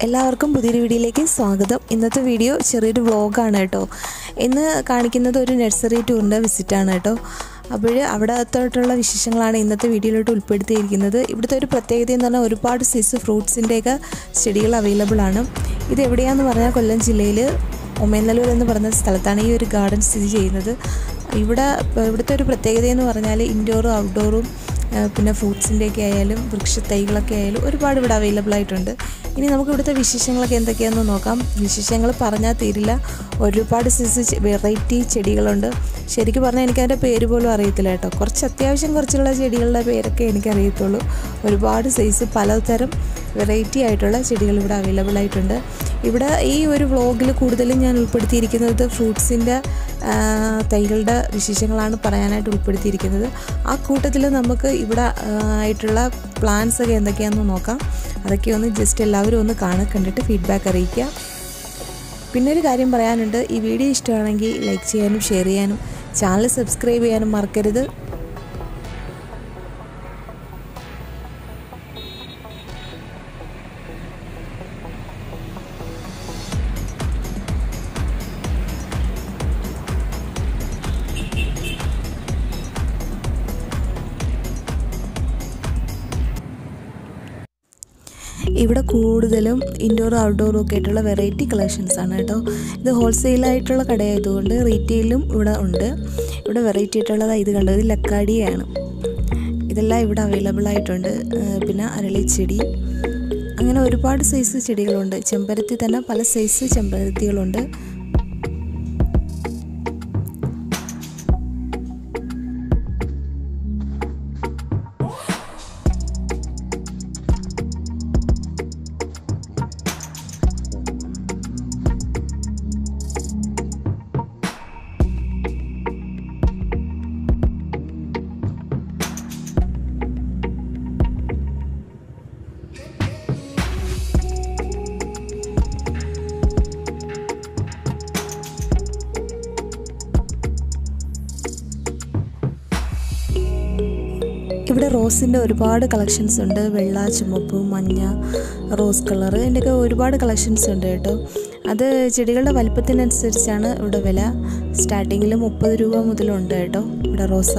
എല്ലാവർക്കും പുതിയൊരു വീഡിയോയിലേക്ക് സ്വാഗതം ഇന്നത്തെ വീഡിയോ ചെറിയൊരു വ്ളോഗാണ് കേട്ടോ ഇന്ന് കാണിക്കുന്നത് ഒരു നഴ്സറി ടൂറിൻ്റെ വിസിറ്റാണ് കേട്ടോ അപ്പോൾ അവിടത്തോട്ടുള്ള വിശേഷങ്ങളാണ് ഇന്നത്തെ വീഡിയോയിലോട്ട് ഉൾപ്പെടുത്തിയിരിക്കുന്നത് ഇവിടുത്തെ ഒരു പ്രത്യേകത എന്ന് പറഞ്ഞാൽ ഒരുപാട് സൈസ് ഫ്രൂട്ട്സിൻ്റെയൊക്കെ ചെടികൾ അവൈലബിൾ ആണ് ഇത് എവിടെയാണെന്ന് പറഞ്ഞാൽ കൊല്ലം ജില്ലയിൽ ഒമേനല്ലൂർ എന്ന് പറയുന്ന സ്ഥലത്താണ് ഈ ഒരു ഗാർഡൻ സ്ഥിതി ചെയ്യുന്നത് ഇവിടെ ഇവിടുത്തെ ഒരു പ്രത്യേകത എന്ന് പറഞ്ഞാൽ ഇൻഡോറും ഔട്ട്ഡോറും പിന്നെ ഫ്രൂട്ട്സിൻ്റെയൊക്കെ ആയാലും വൃക്ഷത്തൈകളൊക്കെ ആയാലും ഒരുപാട് ഇവിടെ അവൈലബിൾ ആയിട്ടുണ്ട് ഇനി നമുക്ക് ഇവിടുത്തെ വിശേഷങ്ങളൊക്കെ എന്തൊക്കെയാണെന്ന് നോക്കാം വിശേഷങ്ങൾ പറഞ്ഞാൽ തീരില്ല ഒരുപാട് സൈസ് വെറൈറ്റി ചെടികളുണ്ട് ശരിക്കും പറഞ്ഞാൽ എനിക്കതിൻ്റെ പേര് പോലും അറിയത്തില്ല കേട്ടോ കുറച്ച് അത്യാവശ്യം കുറച്ചുള്ള ചെടികളുടെ പേരൊക്കെ എനിക്കറിയത്തുള്ളൂ ഒരുപാട് സൈസ് പലതരം വെറൈറ്റി ആയിട്ടുള്ള ചെടികൾ ഇവിടെ അവൈലബിൾ ആയിട്ടുണ്ട് ഇവിടെ ഈ ഒരു വ്ളോഗിൽ കൂടുതലും ഞാൻ ഉൾപ്പെടുത്തിയിരിക്കുന്നത് ഫ്രൂട്ട്സിൻ്റെ തൈകളുടെ വിശേഷങ്ങളാണ് പറയാനായിട്ട് ഉൾപ്പെടുത്തിയിരിക്കുന്നത് ആ കൂട്ടത്തിൽ നമുക്ക് ഇവിടെ ആയിട്ടുള്ള പ്ലാൻസ് ഒക്കെ എന്തൊക്കെയാണെന്ന് നോക്കാം അതൊക്കെ ഒന്ന് ജസ്റ്റ് എല്ലാവരും ഒന്ന് കാണാൻ കണ്ടിട്ട് ഫീഡ്ബാക്ക് അറിയിക്കുക പിന്നെ ഒരു കാര്യം പറയാനുണ്ട് ഈ വീഡിയോ ഇഷ്ടമാണെങ്കിൽ ലൈക്ക് ചെയ്യാനും ഷെയർ ചെയ്യാനും ചാനൽ സബ്സ്ക്രൈബ് ചെയ്യാനും മറക്കരുത് ഇവിടെ കൂടുതലും ഇൻഡോർ ഔട്ട്ഡോറും ഒക്കെ ആയിട്ടുള്ള വെറൈറ്റി കളക്ഷൻസ് ആണ് കേട്ടോ ഇത് ഹോൾസെയിലായിട്ടുള്ള കടയായതുകൊണ്ട് റീറ്റെയിലും ഇവിടെ ഉണ്ട് ഇവിടെ വെറൈറ്റി ആയിട്ടുള്ളത് ഇത് കണ്ടത് ഇത് ലക്കാടിയാണ് ഇതെല്ലാം ഇവിടെ അവൈലബിൾ ആയിട്ടുണ്ട് പിന്നെ അരളിച്ചെടി അങ്ങനെ ഒരുപാട് സൈസ് ചെടികളുണ്ട് ചെമ്പരത്തി തന്നെ പല സൈസ് ചെമ്പരത്തികളുണ്ട് ഇവിടെ റോസിൻ്റെ ഒരുപാട് കളക്ഷൻസ് ഉണ്ട് വെള്ള ചുമപ്പ് മഞ്ഞ റോസ് കളർ ഇതിൻ്റെയൊക്കെ ഒരുപാട് കളക്ഷൻസ് ഉണ്ട് കേട്ടോ അത് ചെടികളുടെ വലിപ്പത്തിനനുസരിച്ചാണ് ഇവിടെ വില സ്റ്റാർട്ടിങ്ങിൽ മുപ്പത് രൂപ മുതലുണ്ട് കേട്ടോ ഇവിടെ റോസ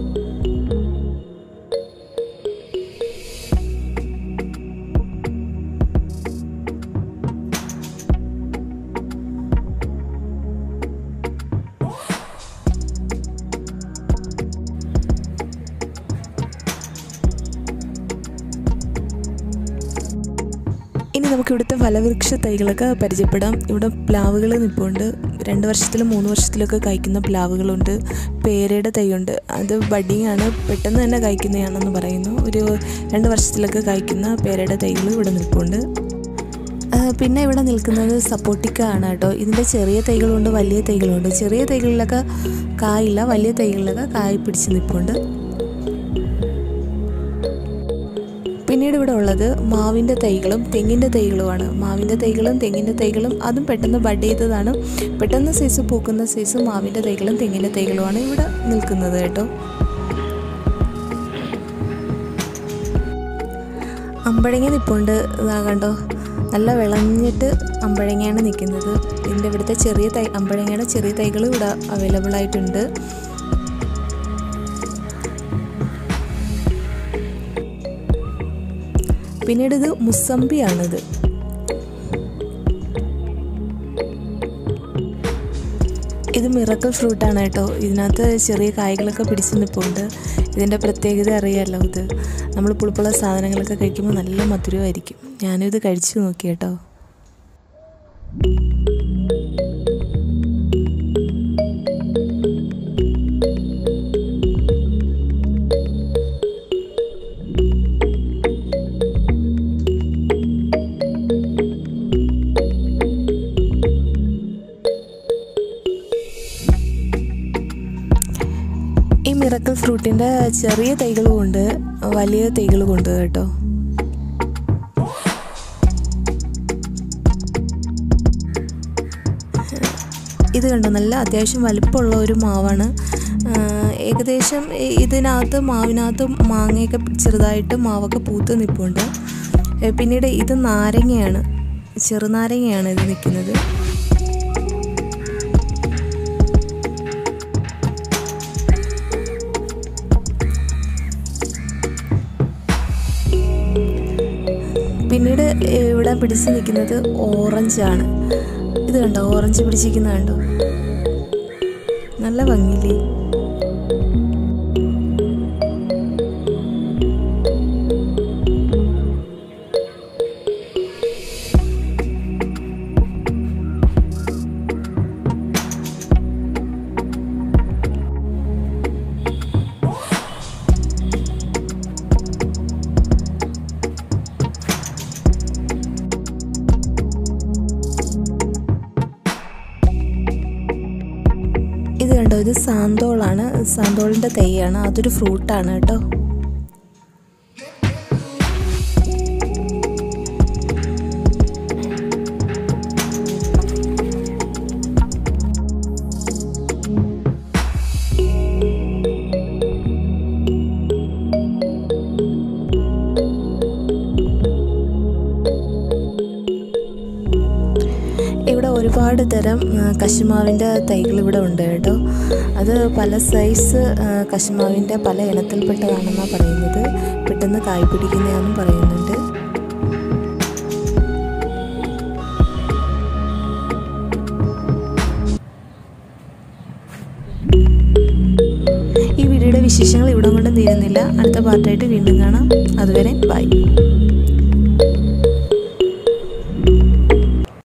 ഇനി നമുക്ക് ഇവിടുത്തെ ഫലവൃക്ഷ തൈകളൊക്കെ പരിചയപ്പെടാം ഇവിടെ പ്ലാവുകൾ നിൽപ്പുണ്ട് രണ്ട് വർഷത്തിലും മൂന്ന് വർഷത്തിലൊക്കെ കായ്ക്കുന്ന പ്ലാവുകളുണ്ട് പേരയുടെ തൈയുണ്ട് അത് ബഡിങ് ആണ് പെട്ടെന്ന് തന്നെ കായ്ക്കുന്നതാണെന്ന് പറയുന്നു ഒരു രണ്ട് വർഷത്തിലൊക്കെ കായ്ക്കുന്ന പേരയുടെ തൈകൾ ഇവിടെ നിൽപ്പുണ്ട് പിന്നെ ഇവിടെ നിൽക്കുന്നത് സപ്പോർട്ടിക്ക ആണ് കേട്ടോ ഇതിൻ്റെ ചെറിയ തൈകളുണ്ട് വലിയ തൈകളുണ്ട് ചെറിയ തൈകളിലൊക്കെ കായില്ല വലിയ തൈകളിലൊക്കെ കായ് പിടിച്ച് നിൽപ്പുണ്ട് പിന്നീട് ഇവിടെ ഉള്ളത് മാവിൻ്റെ തൈകളും തെങ്ങിൻ്റെ തൈകളുമാണ് മാവിൻ്റെ തൈകളും തെങ്ങിൻ്റെ തൈകളും അതും പെട്ടെന്ന് ബഡ് ചെയ്തതാണ് പെട്ടെന്ന് സൈസ് പൂക്കുന്ന സൈസ് മാവിൻ്റെ തൈകളും തെങ്ങിൻ്റെ തൈകളുമാണ് ഇവിടെ നിൽക്കുന്നത് കേട്ടോ അമ്പഴങ്ങ നിപ്പുണ്ട് ഇതാ കണ്ടോ നല്ല വിളഞ്ഞിട്ട് അമ്പഴങ്ങയാണ് നിൽക്കുന്നത് ഇതിൻ്റെ ഇവിടുത്തെ ചെറിയ തൈ അമ്പഴങ്ങയുടെ ചെറിയ തൈകൾ ഇവിടെ അവൈലബിൾ ആയിട്ടുണ്ട് പിന്നീട് ഇത് മുസമ്പിയാണിത് ഇത് മിറക്കൽ ഫ്രൂട്ടാണ് കേട്ടോ ഇതിനകത്ത് ചെറിയ കായ്കളൊക്കെ പിടിച്ച് നിൽപ്പുണ്ട് ഇതിൻ്റെ പ്രത്യേകത അറിയാമല്ലോ ഇത് നമ്മൾ പുളിപ്പുള്ള സാധനങ്ങളൊക്കെ കഴിക്കുമ്പോൾ നല്ല മധുരമായിരിക്കും ഞാനിത് കഴിച്ചു നോക്കി കേട്ടോ ഈ മിറക്കൽ ഫ്രൂട്ടിൻ്റെ ചെറിയ തൈകളും ഉണ്ട് വലിയ തൈകളും ഉണ്ട് കേട്ടോ ഇത് കണ്ടോ നല്ല അത്യാവശ്യം വലിപ്പമുള്ള ഒരു മാവാണ് ഏകദേശം ഇതിനകത്ത് മാവിനകത്ത് മാങ്ങയൊക്കെ ചെറുതായിട്ട് മാവൊക്കെ പൂത്ത് നിൽപ്പുണ്ട് പിന്നീട് ഇത് നാരങ്ങയാണ് ചെറുനാരങ്ങയാണ് ഇത് നിൽക്കുന്നത് പിന്നീട് ഇവിടെ പിടിച്ച് നിൽക്കുന്നത് ഓറഞ്ചാണ് ഇത് കണ്ടോ ഓറഞ്ച് പിടിച്ചിരിക്കുന്നത് കണ്ടോ നല്ല ഭംഗിയില്ലേ ഇത് കണ്ടോ ഇത് സാന്തോളാണ് സാന്തോളിൻ്റെ തൈയാണ് അതൊരു ഫ്രൂട്ടാണ് കേട്ടോ ഇവിടെ ഒരുപാട് തരം കശുമാവിൻ്റെ തൈകൾ ഇവിടെ ഉണ്ട് കേട്ടോ അത് പല സൈസ് കശുമാവിൻ്റെ പല ഇനത്തിൽപ്പെട്ടതാണെന്നാണ് പറയുന്നത് പെട്ടെന്ന് കായ് പിടിക്കുന്നതാണെന്നും പറയുന്നുണ്ട് ഈ വീഡിയോയുടെ വിശേഷങ്ങൾ ഇവിടെ കൊണ്ടും തീരുന്നില്ല അടുത്ത പാർട്ടായിട്ട് വീണ്ടും കാണാം അതുവരെ ബൈ